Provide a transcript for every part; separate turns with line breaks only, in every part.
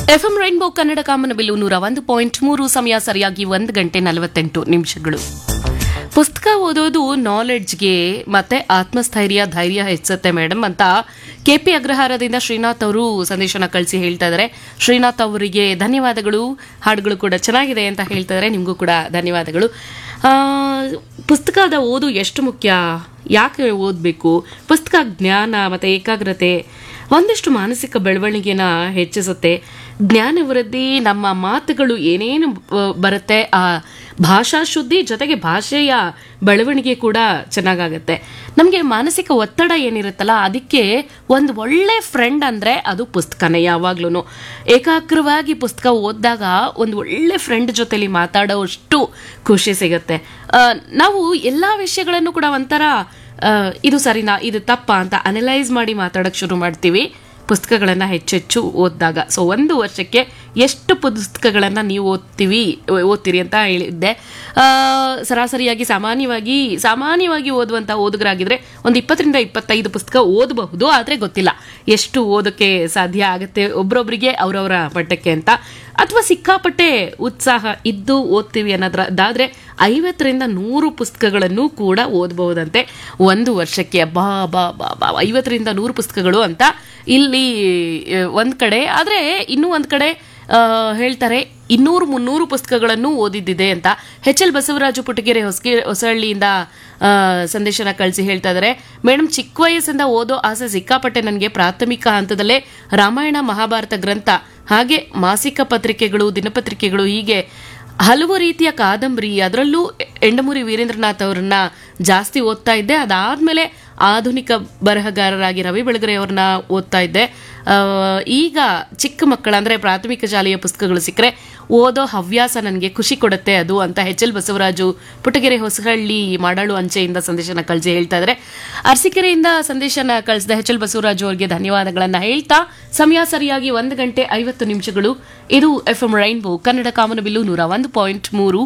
FM rainbow Kannada ಕಾಮನಬಿಲ್ಲು ನೂರ ಒಂದು ಪಾಯಿಂಟ್ ಮೂರು ಸಮಯ ಸರಿಯಾಗಿ ಒಂದು ಗಂಟೆ ನಲವತ್ತೆಂಟು ನಿಮಿಷಗಳು ಪುಸ್ತಕ ಓದೋದು ನಾಲೆಡ್ಜ್ಗೆ ಮತ್ತೆ ಆತ್ಮಸ್ಥೈರ್ಯ ಧೈರ್ಯ ಹೆಚ್ಚುತ್ತೆ ಮೇಡಮ್ ಅಂತ ಕೆ ಪಿ ಅಗ್ರಹಾರದಿಂದ ಶ್ರೀನಾಥ್ ಅವರು ಸಂದೇಶನ ಕಳಿಸಿ ಹೇಳ್ತಾ ಇದ್ದಾರೆ ಶ್ರೀನಾಥ್ ಅವರಿಗೆ ಧನ್ಯವಾದಗಳು ಹಾಡುಗಳು ಕೂಡ ಚೆನ್ನಾಗಿದೆ ಅಂತ ಹೇಳ್ತಾ ಇದ್ದಾರೆ ನಿಮಗೂ ಕೂಡ ಧನ್ಯವಾದಗಳು ಆ, ಪುಸ್ತಕದ ಓದು ಎಷ್ಟು ಮುಖ್ಯ ಯಾಕೆ ಓದಬೇಕು ಪುಸ್ತಕ ಜ್ಞಾನ ಮತ್ತು ಏಕಾಗ್ರತೆ ಒಂದಿಷ್ಟು ಮಾನಸಿಕ ಬೆಳವಣಿಗೆನ ಹೆಚ್ಚಿಸುತ್ತೆ ಜ್ಞಾನ ವೃದ್ಧಿ ನಮ್ಮ ಮಾತುಗಳು ಏನೇನು ಬ- ಬರುತ್ತೆ ಆ ಭಾಷಾ ಶುದ್ಧಿ ಜೊತೆಗೆ ಭಾಷೆಯ ಬೆಳವಣಿಗೆ ಕೂಡ ಚೆನ್ನಾಗಾಗತ್ತೆ ನಮಗೆ ಮಾನಸಿಕ ಒತ್ತಡ ಏನಿರುತ್ತಲ್ಲ ಅದಕ್ಕೆ ಒಂದು ಒಳ್ಳೆ ಫ್ರೆಂಡ್ ಅಂದರೆ ಅದು ಪುಸ್ತಕನೇ ಯಾವಾಗ್ಲೂ ಏಕಾಗ್ರವಾಗಿ ಪುಸ್ತಕ ಓದಿದಾಗ ಒಂದು ಒಳ್ಳೆ ಫ್ರೆಂಡ್ ಜೊತೆಲಿ ಮಾತಾಡೋಷ್ಟು ಖುಷಿ ಸಿಗುತ್ತೆ ಆ, ನಾವು ಎಲ್ಲ ವಿಷಯಗಳನ್ನು ಕೂಡ ಒಂಥರ ಆ, ಇದು ಸರಿನಾ ಇದು ತಪ್ಪಾ ಅಂತ ಅನಲೈಸ್ ಮಾಡಿ ಮಾತಾಡೋಕ್ಕೆ ಶುರು ಮಾಡ್ತೀವಿ ಪುಸ್ತಕಗಳನ್ನು ಹೆಚ್ಚೆಚ್ಚು ಓದಿದಾಗ ಸೊ ಒಂದು ವರ್ಷಕ್ಕೆ ಎಷ್ಟು ಪುಸ್ತಕಗಳನ್ನು ನೀವು ಓದ್ತೀವಿ ಓದ್ತೀರಿ ಅಂತ ಹೇಳಿದ್ದೆ ಆ, ಸರಾಸರಿಯಾಗಿ ಸಾಮಾನ್ಯವಾಗಿ ಸಾಮಾನ್ಯವಾಗಿ ಓದುವಂಥ ಓದುಗರಾಗಿದ್ರೆ ಒಂದು ಇಪ್ಪತ್ತರಿಂದ ಇಪ್ಪತ್ತೈದು ಪುಸ್ತಕ ಓದಬಹುದು ಆದರೆ ಗೊತ್ತಿಲ್ಲ ಎಷ್ಟು ಓದೋಕ್ಕೆ ಸಾಧ್ಯ ಆಗುತ್ತೆ ಒಬ್ರೊಬ್ರಿಗೆ ಅವರವರ ಮಟ್ಟಕ್ಕೆ ಅಂತ ಅಥವಾ ಸಿಕ್ಕಾಪಟ್ಟೆ ಉತ್ಸಾಹ ಇದ್ದು ಓದ್ತೀವಿ ಅನ್ನೋದ್ರದ್ದಾದ್ರೆ ಐವತ್ತರಿಂದ ನೂರು ಪುಸ್ತಕಗಳನ್ನು ಕೂಡ ಓದಬಹುದಂತೆ ಒಂದು ವರ್ಷಕ್ಕೆ ಬಾ ಬಾ ಬಾ ಬಾ ಐವತ್ತರಿಂದ ನೂರು ಪುಸ್ತಕಗಳು ಅಂತ ಇಲ್ಲಿ ಆ, ಒಂದ್ ಕಡೆ ಆದರೆ ಇನ್ನೂ ಒಂದ್ ಕಡೆ ಆ, ಹೇಳ್ತಾರೆ ಇನ್ನೂರು ಮುನ್ನೂರು ಪುಸ್ತಕಗಳನ್ನು ಓದಿದ್ದಿದೆ ಅಂತ ಎಚ್ ಎಲ್ ಬಸವರಾಜು ಪುಟಗೆರೆ ಹೊಸಗೆ ಹೊಸಹಳ್ಳಿಯಿಂದ ಆ, ಸಂದೇಶನ ಕಳಿಸಿ ಹೇಳ್ತಾ ಇದ್ದಾರೆ ಮೇಡಮ್ ಚಿಕ್ಕ ವಯಸ್ಸಿಂದ ಓದೋ ಆಸೆ ಸಿಕ್ಕಾಪಟ್ಟೆ ನನಗೆ ಪ್ರಾಥಮಿಕ ಹಂತದಲ್ಲೇ ರಾಮಾಯಣ ಮಹಾಭಾರತ ಗ್ರಂಥ ಹಾಗೆ ಮಾಸಿಕ ಪತ್ರಿಕೆಗಳು ದಿನಪತ್ರಿಕೆಗಳು ಹೀಗೆ ಹಲವು ರೀತಿಯ ಕಾದಂಬರಿ ಅದರಲ್ಲೂ ಎಂಡಮೂರಿ ವೀರೇಂದ್ರನಾಥ್ ಅವರನ್ನ ಜಾಸ್ತಿ ಓದ್ತಾ ಇದ್ದೆ ಅದಾದ್ಮೇಲೆ ಆಧುನಿಕ ಬರಹಗಾರರಾಗಿ ರವಿ ಬೆಳಗೆರೆ ಅವ್ರನ್ನ ಓದ್ತಾ ಇದ್ದೆ ಆ, ಈಗ ಚಿಕ್ಕ ಮಕ್ಕಳ ಅಂದ್ರೆ ಪ್ರಾಥಮಿಕ ಶಾಲೆಯ ಪುಸ್ತಕಗಳು ಸಿಕ್ಕರೆ ಓದೋ ಹವ್ಯಾಸ ನನಗೆ ಖುಷಿ ಕೊಡುತ್ತೆ ಅದು ಅಂತ ಎಚ್ ಎಲ್ ಬಸವರಾಜು ಪುಟಗೆರೆ ಹೊಸಹಳ್ಳಿ ಮಾಡಾಳು ಅಂಚೆಯಿಂದ ಸಂದೇಶನ ಕಳಿಸಿ ಹೇಳ್ತಾ ಇದ್ದಾರೆ ಅರಸೀಕೆರೆಯಿಂದ ಸಂದೇಶನ ಕಳಿಸಿದ ಎಚ್ ಎಲ್ ಬಸವರಾಜು ಅವರಿಗೆ ಧನ್ಯವಾದಗಳನ್ನ ಹೇಳ್ತಾ ಸಮಯ ಸರಿಯಾಗಿ ಒಂದು ಗಂಟೆ ಐವತ್ತು ನಿಮಿಷಗಳು ಇದು ಎಫ್ ಎಂ ರೈನ್ಬೋ ಕನ್ನಡ ಕಾಮನಬಿಲ್ಲು ನೂರ ಒಂದು ಪಾಯಿಂಟ್ ಮೂರು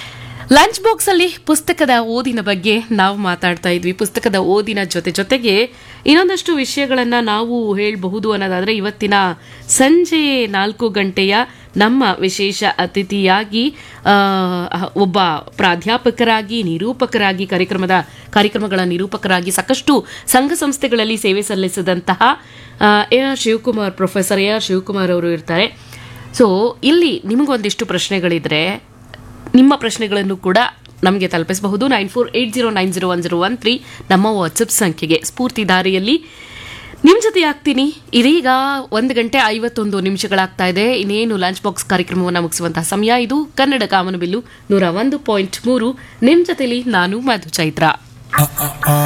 ಲಂಚ್ ಬಾಕ್ಸ್ ಅಲ್ಲಿ ಪುಸ್ತಕದ ಓದಿನ ಬಗ್ಗೆ ನಾವು ಮಾತಾಡ್ತಾ ಇದ್ವಿ ಪುಸ್ತಕದ ಓದಿನ ಜೊತೆ ಜೊತೆಗೆ ಇನ್ನೊಂದಷ್ಟು ವಿಷಯಗಳನ್ನ ನಾವು ಹೇಳಬಹುದು ಅನ್ನೋದಾದ್ರೆ ಇವತ್ತಿನ ಸಂಜೆ ನಾಲ್ಕು ಗಂಟೆಯ ನಮ್ಮ ವಿಶೇಷ ಅತಿಥಿಯಾಗಿ ಆ, ಒಬ್ಬ ಪ್ರಾಧ್ಯಾಪಕರಾಗಿ ನಿರೂಪಕರಾಗಿ ಕಾರ್ಯಕ್ರಮದ ಕಾರ್ಯಕ್ರಮಗಳ ನಿರೂಪಕರಾಗಿ ಸಾಕಷ್ಟು ಸಂಘ ಸಂಸ್ಥೆಗಳಲ್ಲಿ ಸೇವೆ ಸಲ್ಲಿಸಿದಂತಹ ಆ, A R Shivakumar professor A R Shivakumar ಅವರು ಇರ್ತಾರೆ ಸೊ ಇಲ್ಲಿ ನಿಮಗೊಂದಿಷ್ಟು ಪ್ರಶ್ನೆಗಳಿದ್ರೆ ನಿಮ್ಮ ಪ್ರಶ್ನೆಗಳನ್ನು ಕೂಡ ನಮಗೆ ತಲುಪಿಸಬಹುದು nine four eight zero nine zero one zero one three ನಮ್ಮ ವಾಟ್ಸಪ್ ಸಂಖ್ಯೆಗೆ ಸ್ಫೂರ್ತಿ ದಾರಿಯಲ್ಲಿ ನಿಮ್ಮ ಜೊತೆ ಆಗ್ತೀನಿ ಇದೀಗ ಒಂದು ಗಂಟೆ ಐವತ್ತೊಂದು ನಿಮಿಷಗಳಾಗ್ತಾ ಇದೆ ಇನ್ನೇನು ಲಂಚ್ ಬಾಕ್ಸ್ ಕಾರ್ಯಕ್ರಮವನ್ನು ಮುಗಿಸುವಂತಹ ಸಮಯ ಇದು ಕನ್ನಡ ಕಾಮನಬಿಲ್ಲು ನೂರ ಒಂದು ಪಾಯಿಂಟ್ ಮೂರು ನಿಮ್ಮ ಜೊತೆಲಿ ನಾನು ಮಧು ಚೈತ್ರ